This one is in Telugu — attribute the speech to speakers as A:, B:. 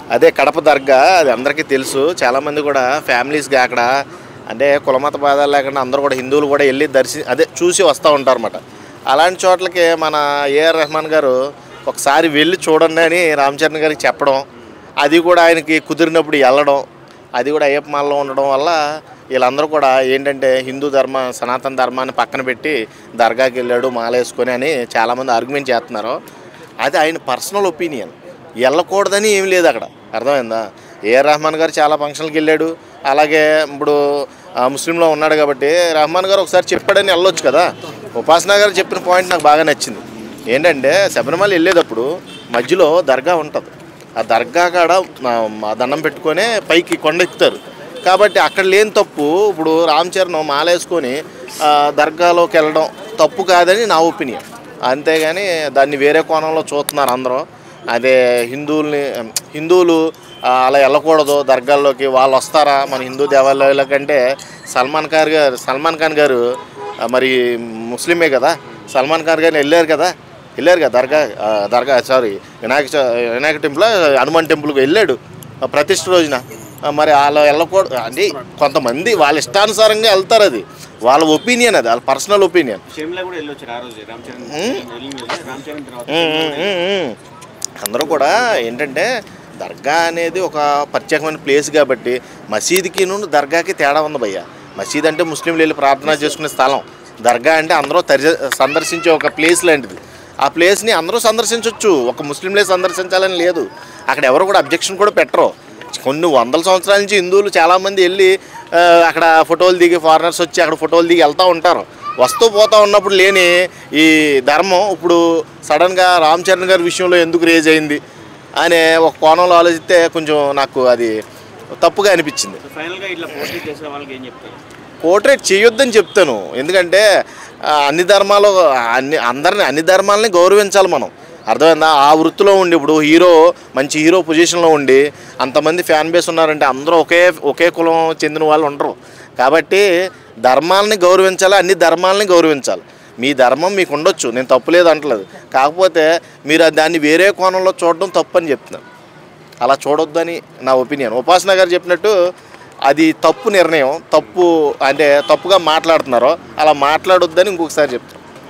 A: అదే కడప దర్గా అది అందరికీ తెలుసు చాలామంది కూడా ఫ్యామిలీస్గా అక్కడ అంటే కులమత బాధాలు లేకుండా అందరూ కూడా హిందువులు కూడా వెళ్ళి దర్శి అదే చూసి వస్తూ ఉంటారన్నమాట అలాంటి చోట్లకి మన ఏఆర్ రెహమాన్ గారు ఒకసారి వెళ్ళి చూడండి అని రామ్ చరణ్ గారికి చెప్పడం అది కూడా ఆయనకి కుదిరినప్పుడు వెళ్ళడం అది కూడా అయ్యప్ప మాలలో ఉండడం వల్ల వీళ్ళందరూ కూడా ఏంటంటే హిందూ ధర్మ సనాతన ధర్మాన్ని పక్కన పెట్టి దర్గాకి వెళ్ళాడు మాల వేసుకొని అని చాలామంది ఆర్గ్యుమెంట్ చేస్తున్నారు అది ఆయన పర్సనల్ ఒపీనియన్ వెళ్ళకూడదని ఏం లేదు అక్కడ అర్థమైందా ఏఆర్ రెహమాన్ గారు చాలా ఫంక్షన్లకు వెళ్ళాడు అలాగే ఇప్పుడు ఆ, ముస్లింలో ఉన్నాడు కాబట్టి రెహమాన్ గారు ఒకసారి చెప్పాడని వెళ్ళొచ్చు కదా ఉపాసన గారు చెప్పిన పాయింట్ నాకు బాగా నచ్చింది ఏంటంటే శబరిమల వెళ్ళేటప్పుడు మధ్యలో దర్గా ఉంటుంది ఆ దర్గా కాడ ఆ, ఆ దండం పెట్టుకొని పైకి కొండెక్కుతారు కాబట్టి అక్కడ లేని తప్పు ఇప్పుడు రామ్ చరణ్ మాలేసుకొని ఆ, దర్గాలోకి వెళ్ళడం తప్పు కాదని నా ఒపీనియన్ అంతేగాని దాన్ని వేరే కోణంలో చూస్తున్నారు అందరూ అదే హిందువుల్ని హిందువులు ఆ, అలా వెళ్ళకూడదు దర్గాల్లోకి వాళ్ళు వస్తారా మన హిందూ దేవాలయాల కంటే సల్మాన్ ఖాన్ గారు సల్మాన్ ఖాన్ గారు ఆ, మరి ముస్లిమే కదా సల్మాన్ ఖాన్ గారు వెళ్ళారు కదా వెళ్ళారు కదా దర్గా ఆ, దర్గా సారీ వినాయక చ- వినాయక టెంపుల్ హనుమాన్ టెంపుల్కి వెళ్ళాడు ఆ, ప్రతిష్ఠ రోజున ఆ, మరి అలా వెళ్ళకూడదు అంటే కొంతమంది వాళ్ళ ఇష్టానుసారంగా వెళ్తారు అది వాళ్ళ ఒపీనియన్ అది వాళ్ళ పర్సనల్ ఒపీనియన్
B: షర్మిల కూడా వెళ్ళొచ్చారు ఆ రోజు రామ్ చరణ్ వెళ్ళింది కదా, రామ్ చరణ్ తర్వాత
A: అందరూ కూడా ఏంటంటే దర్గా అనేది ఒక ప్రత్యేకమైన ప్లేస్ కాబట్టి మసీదుకి నుండి దర్గాకి తేడా ఉంది భయ్య మసీద్ అంటే ముస్లింలు వెళ్ళి ప్రార్థన చేసుకునే స్థలం దర్గా అంటే అందరూ తరి సందర్శించే ఒక ప్లేస్ లాంటిది ఆ ప్లేస్ని అందరూ సందర్శించవచ్చు ఒక ముస్లింలే సందర్శించాలని లేదు అక్కడ ఎవరు కూడా అబ్జెక్షన్ కూడా పెట్టరు కొన్ని వందల సంవత్సరాల నుంచి హిందువులు చాలామంది వెళ్ళి ఆ, అక్కడ ఫోటోలు దిగి ఫారినర్స్ వచ్చి అక్కడ ఫోటోలు దిగి వెళ్తూ ఉంటారు వస్తూ పోతూ ఉన్నప్పుడు లేని ఈ ధర్మం ఇప్పుడు సడన్గా రామ్ చరణ్ గారి విషయంలో ఎందుకు రేజ్ అయింది అనే ఒక కోణంలో ఆలోచిస్తే కొంచెం నాకు అది తప్పుగా అనిపించింది
B: సో ఫైనల్ గా ఇట్లా పోటీ చేసే వాళ్ళకి ఏం చెప్తారు
A: పోర్ట్రేట్ చేయొద్దని చెప్తాను ఎందుకంటే ఆ, అన్ని ధర్మాలు అన్ని అందరిని అన్ని ధర్మాలని గౌరవించాలి మనం అర్థమైందా ఆ వృత్తిలో ఉండి ఇప్పుడు హీరో మంచి హీరో పొజిషన్లో ఉండి అంతమంది ఫ్యాన్ బేస్ ఉన్నారంటే అందరూ ఒకే ఒకే కులం చెందిన వాళ్ళు ఉండరు కాబట్టి ధర్మాలని గౌరవించాలి అన్ని ధర్మాలని గౌరవించాలి మీ ధర్మం మీకు ఉండొచ్చు నేను తప్పులేదు అంటలేదు కాకపోతే మీరు దాన్ని వేరే కోణంలో చూడడం తప్పు అని చెప్తున్నాను అలా చూడొద్దని నా ఒపీనియన్ ఉపాసన గారు చెప్పినట్టు అది తప్పు నిర్ణయం తప్పు అంటే తప్పుగా మాట్లాడుతున్నారో అలా మాట్లాడొద్దని ఇంకొకసారి చెప్తాను